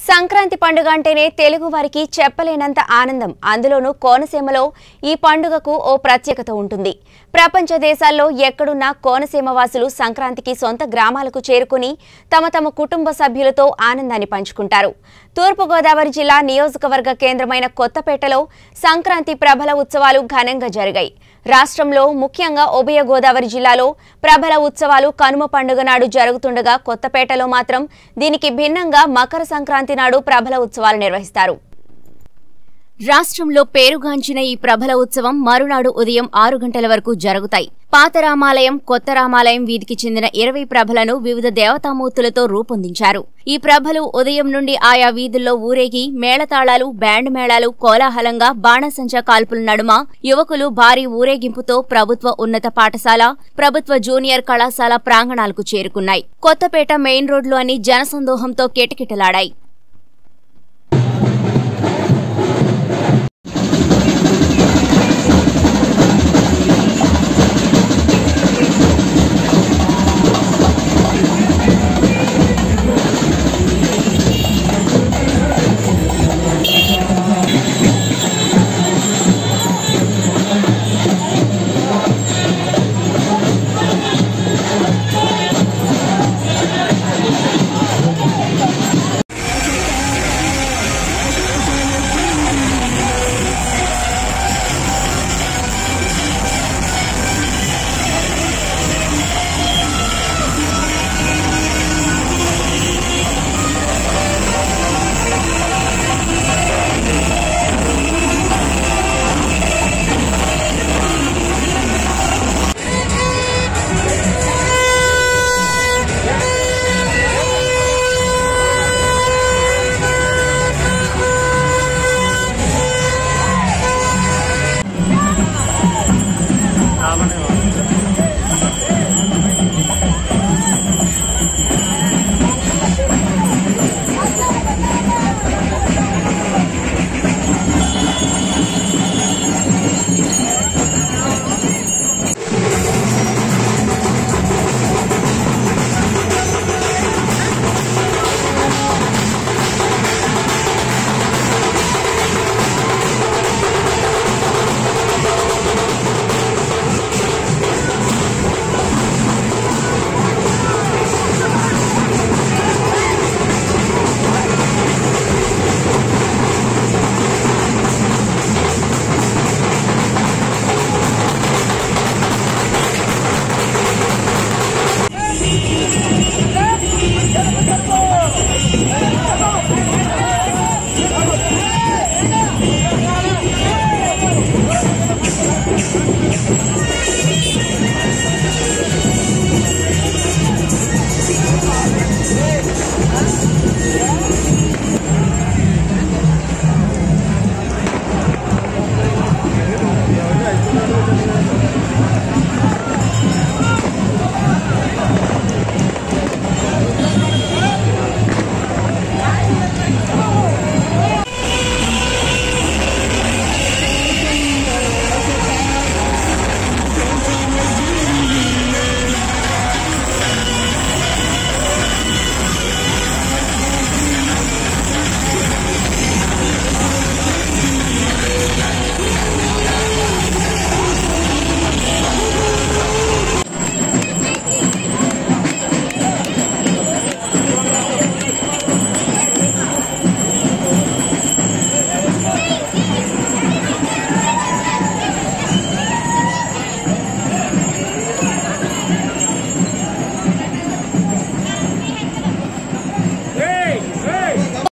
సంక్రాంతి పండుగ అంటేనే తెలుగు వారికి చెప్పలేనంత ఆనందం అందులోనూ కోనసీమలో ఈ పండుగకు ఓ ప్రత్యేకత ఉంటుంది ప్రపంచ దేశాల్లో ఎక్కడున్నా కోనసీమ వాసులు సంక్రాంతికి సొంత గ్రామాలకు చేరుకుని తమ తమ కుటుంబ సభ్యులతో ఆనందాన్ని పంచుకుంటారు తూర్పుగోదావరి జిల్లా నియోజకవర్గ కేంద్రమైన కొత్తపేటలో సంక్రాంతి ప్రభల ఉత్సవాలు ఘనంగా జరిగాయి రాష్ట్రంలో ముఖ్యంగా ఉభయ గోదావరి జిల్లాలో ప్రభల ఉత్సవాలు కనుమ పండుగ నాడు జరుగుతుండగా కొత్తపేటలో మాత్రం దీనికి భిన్నంగా మకర సంక్రాంతి నాడు ప్రభల ఉత్సవాలు నిర్వహిస్తారు రాష్ట్రంలో పేరుగాంచిన ఈ ప్రభల ఉత్సవం మరునాడు ఉదయం ఆరు గంటల వరకు జరుగుతాయి పాత రామాలయం కొత్త రామాలయం వీధికి చెందిన ఇరవై ప్రభలను వివిధ దేవతామూర్తులతో రూపొందించారు ఈ ప్రభలు ఉదయం నుండి ఆయా వీధుల్లో ఊరేగి మేళతాళాలు బ్యాండ్ మేళాలు కోలాహలంగా బాణసంచా కాల్పుల నడుమ యువకులు భారీ ఊరేగింపుతో ప్రభుత్వ ఉన్నత పాఠశాల ప్రభుత్వ జూనియర్ కళాశాల ప్రాంగణాలకు చేరుకున్నాయి కొత్తపేట మెయిన్ రోడ్లోని జనసందోహంతో కిటకిటలాడాయి